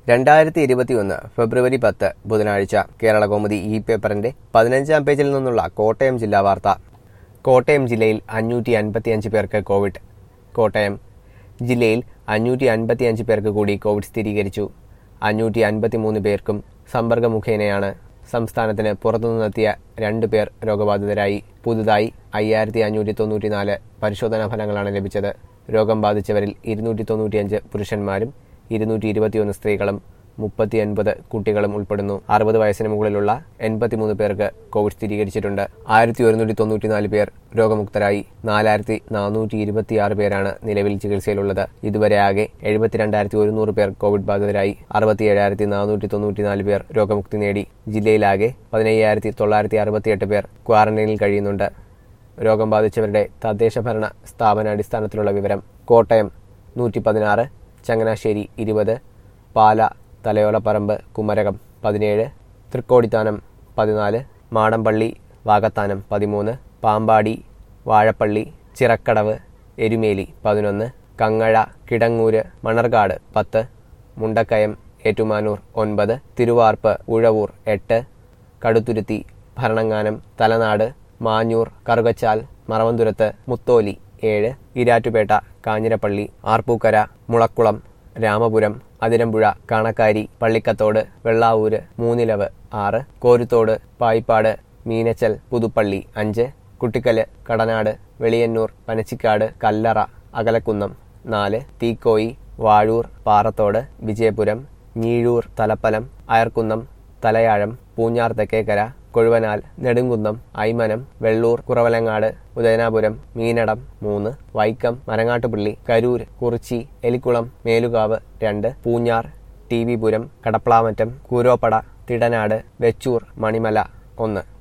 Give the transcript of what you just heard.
രണ്ടായിരത്തി ഇരുപത്തിയൊന്ന് ഫെബ്രുവരി പത്ത് ബുധനാഴ്ച കേരള കൗമുദി ഇ പേപ്പറിന്റെ പതിനഞ്ചാം പേജിൽ നിന്നുള്ള കോട്ടയം ജില്ലാ വാർത്ത കോട്ടയം ജില്ലയിൽ അഞ്ഞൂറ്റി അൻപത്തിയഞ്ച് പേർക്ക് കോവിഡ് കോട്ടയം ജില്ലയിൽ അഞ്ഞൂറ്റി അൻപത്തിയഞ്ച് പേർക്ക് കൂടി കോവിഡ് സ്ഥിരീകരിച്ചു അഞ്ഞൂറ്റി അൻപത്തിമൂന്ന് പേർക്കും സമ്പർക്ക മുഖേനയാണ് സംസ്ഥാനത്തിന് പുറത്തുനിന്നെത്തിയ രണ്ട് പേർ രോഗബാധിതരായി പുതുതായി അയ്യായിരത്തി അഞ്ഞൂറ്റി തൊണ്ണൂറ്റിനാല് പരിശോധനാ ഫലങ്ങളാണ് ലഭിച്ചത് രോഗം ബാധിച്ചവരിൽ ഇരുന്നൂറ്റി തൊണ്ണൂറ്റിയഞ്ച് പുരുഷന്മാരും ഇരുന്നൂറ്റി ഇരുപത്തിയൊന്ന് സ്ത്രീകളും മുപ്പത്തി ഒൻപത് കുട്ടികളും ഉൾപ്പെടുന്നു അറുപത് വയസ്സിന് മുകളിലുള്ള എൺപത്തിമൂന്ന് പേർക്ക് കോവിഡ് സ്ഥിരീകരിച്ചിട്ടുണ്ട് ആയിരത്തി ഒരുന്നൂറ്റി തൊണ്ണൂറ്റിനാല് പേർ രോഗമുക്തരായി നാലായിരത്തി നാനൂറ്റി ഇരുപത്തിയാറ് പേരാണ് നിലവിൽ ചികിത്സയിലുള്ളത് ഇതുവരെ ആകെ എഴുപത്തിരണ്ടായിരത്തി ഒരുന്നൂറ് പേർ കോവിഡ് ബാധിതരായി അറുപത്തിയേഴായിരത്തി നാനൂറ്റി തൊണ്ണൂറ്റിനാല് പേർ രോഗമുക്തി നേടി ജില്ലയിലാകെ പതിനയ്യായിരത്തി തൊള്ളായിരത്തി അറുപത്തിയെട്ട് പേർ ക്വാറന്റൈനിൽ കഴിയുന്നുണ്ട് രോഗം ബാധിച്ചവരുടെ തദ്ദേശ ഭരണ സ്ഥാപനാടിസ്ഥാനത്തിലുള്ള വിവരം കോട്ടയം നൂറ്റി പതിനാറ് ചങ്ങനാശ്ശേരി ഇരുപത് പാല തലയോലപ്പറമ്പ് കുമരകം പതിനേഴ് തൃക്കോടിത്താനം പതിനാല് മാടമ്പള്ളി വാകത്താനം പതിമൂന്ന് പാമ്പാടി വാഴപ്പള്ളി ചിറക്കടവ് എരുമേലി പതിനൊന്ന് കങ്ങഴ കിടങ്ങൂര് മണർകാട് പത്ത് മുണ്ടക്കയം ഏറ്റുമാനൂർ ഒൻപത് തിരുവാർപ്പ് ഉഴവൂർ എട്ട് കടുത്തുരുത്തി ഭരണങ്ങാനം തലനാട് മാഞ്ഞൂർ കറുകച്ചാൽ മറവന്തുരത്ത് മുത്തോലി ഏഴ് ഇരാറ്റുപേട്ട കാഞ്ഞിരപ്പള്ളി ആർപ്പൂക്കര മുളക്കുളം രാമപുരം അതിരമ്പുഴ കാണക്കാരി പള്ളിക്കത്തോട് വെള്ളാവൂര് മൂന്നിലവ് ആറ് കോരുത്തോട് പായിപ്പാട് മീനച്ചൽ പുതുപ്പള്ളി അഞ്ച് കുട്ടിക്കല് കടനാട് വെളിയന്നൂർ പനച്ചിക്കാട് കല്ലറ അകലക്കുന്നം നാല് തീക്കോയി വാഴൂർ പാറത്തോട് വിജയപുരം ഞീഴൂർ തലപ്പലം അയർക്കുന്നം തലയാഴം പൂഞ്ഞാർ തെക്കേക്കര കൊഴുവനാൽ നെടുങ്കുന്നം ഐമനം വെള്ളൂർ കുറവലങ്ങാട് ഉദയനാപുരം മീനടം മൂന്ന് വൈക്കം മരങ്ങാട്ടുപള്ളി കരൂർ കുറിച്ചി എലിക്കുളം മേലുകാവ് രണ്ട് പൂഞ്ഞാർ ടി വി പുരം കടപ്ലാമറ്റം കൂരോപ്പട തിടനാട് വെച്ചൂർ മണിമല ഒന്ന്